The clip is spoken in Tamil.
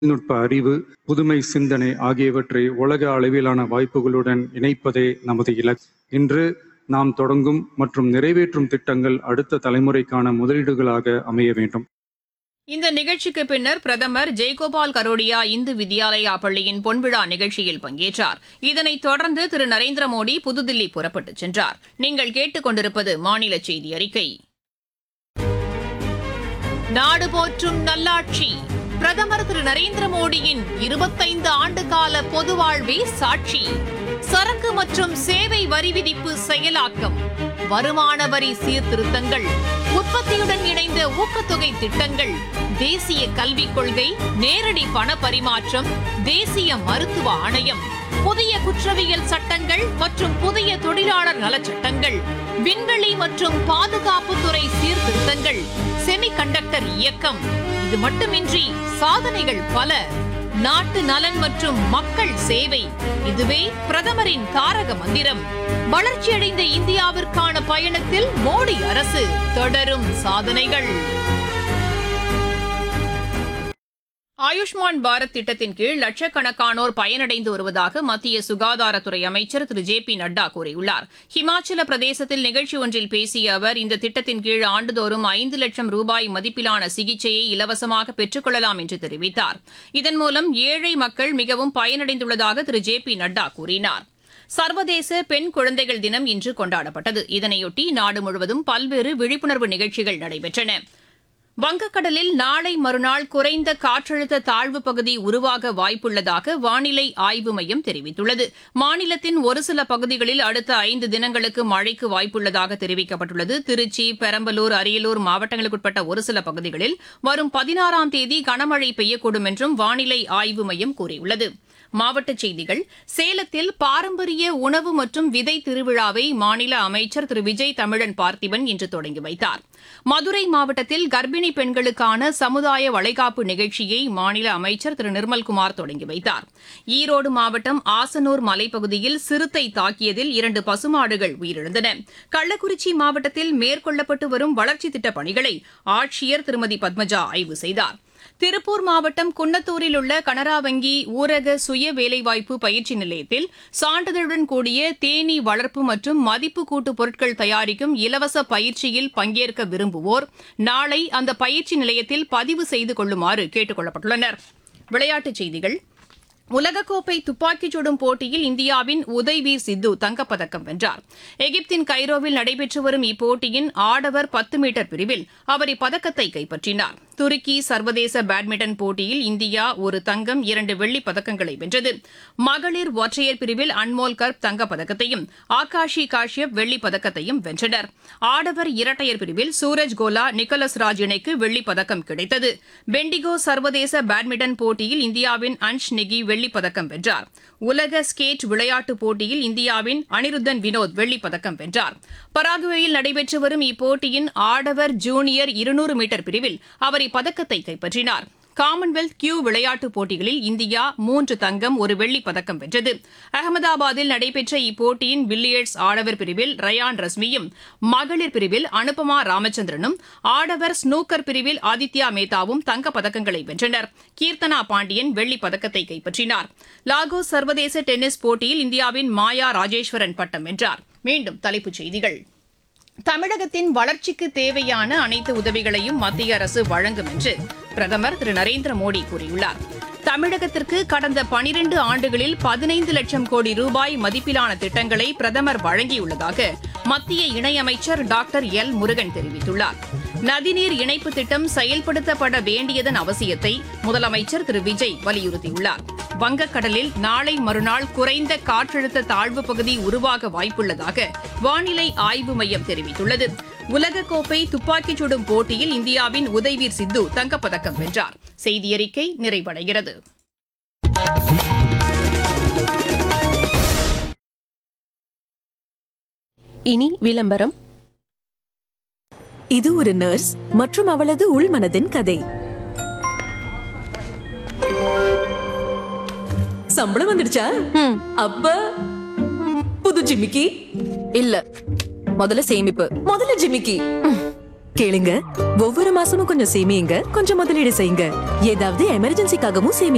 தொழில்நுட்ப அறிவு புதுமை சிந்தனை ஆகியவற்றை உலக அளவிலான வாய்ப்புகளுடன் இணைப்பதே நமது இலக்கு இன்று நாம் தொடங்கும் மற்றும் நிறைவேற்றும் திட்டங்கள் அடுத்த தலைமுறைக்கான முதலீடுகளாக அமைய வேண்டும் இந்த நிகழ்ச்சிக்கு பின்னர் பிரதமர் ஜெயகோபால் கரோடியா இந்து வித்யாலயா பள்ளியின் பொன்விழா நிகழ்ச்சியில் பங்கேற்றார் இதனைத் தொடர்ந்து திரு நரேந்திர மோடி புதுதில்லி புறப்பட்டுச் சென்றார் நீங்கள் கேட்டுக் கொண்டிருப்பது மாநில செய்தி அறிக்கை நாடு போற்றும் நல்லாட்சி பிரதமர் திரு நரேந்திர மோடியின் இருபத்தைந்து ஆண்டு கால பொது வாழ்வே சாட்சி சரக்கு மற்றும் சேவை வரி விதிப்பு செயலாக்கம் வருமான வரி சீர்திருத்தங்கள் உற்பத்தியுடன் இணைந்த ஊக்கத்தொகை திட்டங்கள் தேசிய கல்விக் கொள்கை நேரடி பண பரிமாற்றம் தேசிய மருத்துவ ஆணையம் புதிய குற்றவியல் சட்டங்கள் மற்றும் புதிய தொழிலாளர் நலச் சட்டங்கள் விண்வெளி மற்றும் பாதுகாப்புத்துறை சீர்திருத்தங்கள் செமிகண்டக்டர் இயக்கம் இது மட்டுமின்றி சாதனைகள் பல நாட்டு நலன் மற்றும் மக்கள் சேவை இதுவே பிரதமரின் தாரக மந்திரம் வளர்ச்சியடைந்த இந்தியாவிற்கான பயணத்தில் மோடி அரசு தொடரும் சாதனைகள் ஆயுஷ்மான் பாரத் திட்டத்தின் கீழ் லட்சக்கணக்கானோர் பயனடைந்து வருவதாக மத்திய சுகாதாரத்துறை அமைச்சர் திரு ஜே பி நட்டா கூறியுள்ளார் ஹிமாச்சல பிரதேசத்தில் நிகழ்ச்சி ஒன்றில் பேசிய அவர் இந்த திட்டத்தின் கீழ் ஆண்டுதோறும் ஐந்து லட்சம் ரூபாய் மதிப்பிலான சிகிச்சையை இலவசமாக பெற்றுக் கொள்ளலாம் என்று தெரிவித்தார் இதன் மூலம் ஏழை மக்கள் மிகவும் பயனடைந்துள்ளதாக திரு ஜே பி நட்டா கூறினார் சர்வதேச பெண் குழந்தைகள் தினம் இன்று கொண்டாடப்பட்டது இதனையொட்டி நாடு முழுவதும் பல்வேறு விழிப்புணர்வு நிகழ்ச்சிகள் நடைபெற்றன வங்கக்கடலில் நாளை மறுநாள் குறைந்த காற்றழுத்த தாழ்வு பகுதி உருவாக வாய்ப்புள்ளதாக வானிலை ஆய்வு மையம் தெரிவித்துள்ளது மாநிலத்தின் ஒரு சில பகுதிகளில் அடுத்த ஐந்து தினங்களுக்கு மழைக்கு வாய்ப்புள்ளதாக தெரிவிக்கப்பட்டுள்ளது திருச்சி பெரம்பலூர் அரியலூர் மாவட்டங்களுக்குட்பட்ட ஒரு சில பகுதிகளில் வரும் பதினாறாம் தேதி கனமழை பெய்யக்கூடும் என்றும் வானிலை ஆய்வு மையம் கூறியுள்ளது மாவட்டச் செய்திகள் சேலத்தில் பாரம்பரிய உணவு மற்றும் விதை திருவிழாவை மாநில அமைச்சர் திரு விஜய் தமிழன் பார்த்திபன் இன்று தொடங்கி வைத்தார் மதுரை மாவட்டத்தில் கர்ப்பிணி பெண்களுக்கான சமுதாய வளைகாப்பு நிகழ்ச்சியை மாநில அமைச்சர் திரு நிர்மல்குமார் தொடங்கி வைத்தார் ஈரோடு மாவட்டம் ஆசனூர் மலைப்பகுதியில் சிறுத்தை தாக்கியதில் இரண்டு பசுமாடுகள் உயிரிழந்தன கள்ளக்குறிச்சி மாவட்டத்தில் மேற்கொள்ளப்பட்டு வரும் வளர்ச்சித் திட்டப் பணிகளை ஆட்சியர் திருமதி பத்மஜா ஆய்வு செய்தார் திருப்பூர் மாவட்டம் குன்னத்தூரில் உள்ள கனரா வங்கி ஊரக சுய வேலைவாய்ப்பு பயிற்சி நிலையத்தில் சான்றிதழுடன் கூடிய தேனீ வளர்ப்பு மற்றும் மதிப்பு கூட்டு பொருட்கள் தயாரிக்கும் இலவச பயிற்சியில் பங்கேற்க விரும்புவோர் நாளை அந்த பயிற்சி நிலையத்தில் பதிவு செய்து கொள்ளுமாறு கேட்டுக் கொள்ளப்பட்டுள்ளனர் விளையாட்டுச் செய்திகள் உலகக்கோப்பை துப்பாக்கிச் சுடும் போட்டியில் இந்தியாவின் உதய்வீர் சித்து தங்கப்பதக்கம் வென்றார் எகிப்தின் கைரோவில் நடைபெற்று வரும் இப்போட்டியின் ஆடவர் பத்து மீட்டர் பிரிவில் அவர் இப்பதக்கத்தை கைப்பற்றினார் துருக்கி சர்வதேச பேட்மிண்டன் போட்டியில் இந்தியா ஒரு தங்கம் இரண்டு வெள்ளிப் பதக்கங்களை வென்றது மகளிர் ஒற்றையர் பிரிவில் அன்மோல் கர்ப் தங்கப்பதக்கத்தையும் ஆகாஷி காஷ்யப் வெள்ளிப் பதக்கத்தையும் வென்றனர் ஆடவர் இரட்டையர் பிரிவில் சூரஜ் கோலா நிக்கோலஸ் ராஜ் இணைக்கு வெள்ளிப் பதக்கம் கிடைத்தது பெண்டிகோ சர்வதேச பேட்மிண்டன் போட்டியில் இந்தியாவின் அன்ஷ் நெகி வெள்ளிப் பதக்கம் வென்றார் உலக ஸ்கேட் விளையாட்டுப் போட்டியில் இந்தியாவின் அனிருத்தன் வினோத் வெள்ளிப் பதக்கம் வென்றார் பராகுவேயில் நடைபெற்று வரும் இப்போட்டியின் ஆடவர் ஜூனியர் இருநூறு மீட்டர் பிரிவில் அவர் இப்பதக்கத்தை கைப்பற்றினார் காமன்வெல்த் கியூ விளையாட்டுப் போட்டிகளில் இந்தியா மூன்று தங்கம் ஒரு வெள்ளிப் பதக்கம் வென்றது அகமதாபாத்தில் நடைபெற்ற இப்போட்டியின் பில்லியர்ட்ஸ் ஆடவர் பிரிவில் ரயான் ரஸ்மியும் மகளிர் பிரிவில் அனுபமா ராமச்சந்திரனும் ஆடவர் ஸ்னூக்கர் பிரிவில் ஆதித்யா மேத்தாவும் தங்கப் பதக்கங்களை வென்றனர் கீர்த்தனா பாண்டியன் வெள்ளிப் பதக்கத்தை கைப்பற்றினார் லாகோஸ் சர்வதேச டென்னிஸ் போட்டியில் இந்தியாவின் மாயா ராஜேஸ்வரன் பட்டம் வென்றார் மீண்டும் தலைப்புச் செய்திகள் தமிழகத்தின் வளர்ச்சிக்கு தேவையான அனைத்து உதவிகளையும் மத்திய அரசு வழங்கும் என்று பிரதமர் திரு நரேந்திர மோடி கூறியுள்ளார் தமிழகத்திற்கு கடந்த பனிரெண்டு ஆண்டுகளில் பதினைந்து லட்சம் கோடி ரூபாய் மதிப்பிலான திட்டங்களை பிரதமர் வழங்கியுள்ளதாக மத்திய இணையமைச்சர் டாக்டர் எல் முருகன் தெரிவித்துள்ளார் நதிநீர் இணைப்பு திட்டம் செயல்படுத்தப்பட வேண்டியதன் அவசியத்தை முதலமைச்சர் திரு விஜய் வலியுறுத்தியுள்ளார் வங்கக்கடலில் நாளை மறுநாள் குறைந்த காற்றழுத்த தாழ்வு பகுதி உருவாக வாய்ப்புள்ளதாக வானிலை ஆய்வு மையம் தெரிவித்துள்ளது உலகக்கோப்பை துப்பாக்கிச் சுடும் போட்டியில் இந்தியாவின் உதய்வீர் சித்து தங்கப்பதக்கம் வென்றார் செய்தியறிக்கை நிறைவடைகிறது இனி விளம்பரம் இது ஒரு நர்ஸ் மற்றும் அவளது உள்மனதின் கதை சம்பளம் வந்துடுச்சா அப்ப புது ஜிமிக்கி இல்ல முதல்ல சேமிப்பு முதல்ல ஜிமிக்கி கேளுங்க ஒவ்வொரு மாசமும் கொஞ்சம் சேமியுங்க கொஞ்சம் முதலீடு செய்யுங்க ஏதாவது எமர்ஜென்சிக்காகவும் சேமி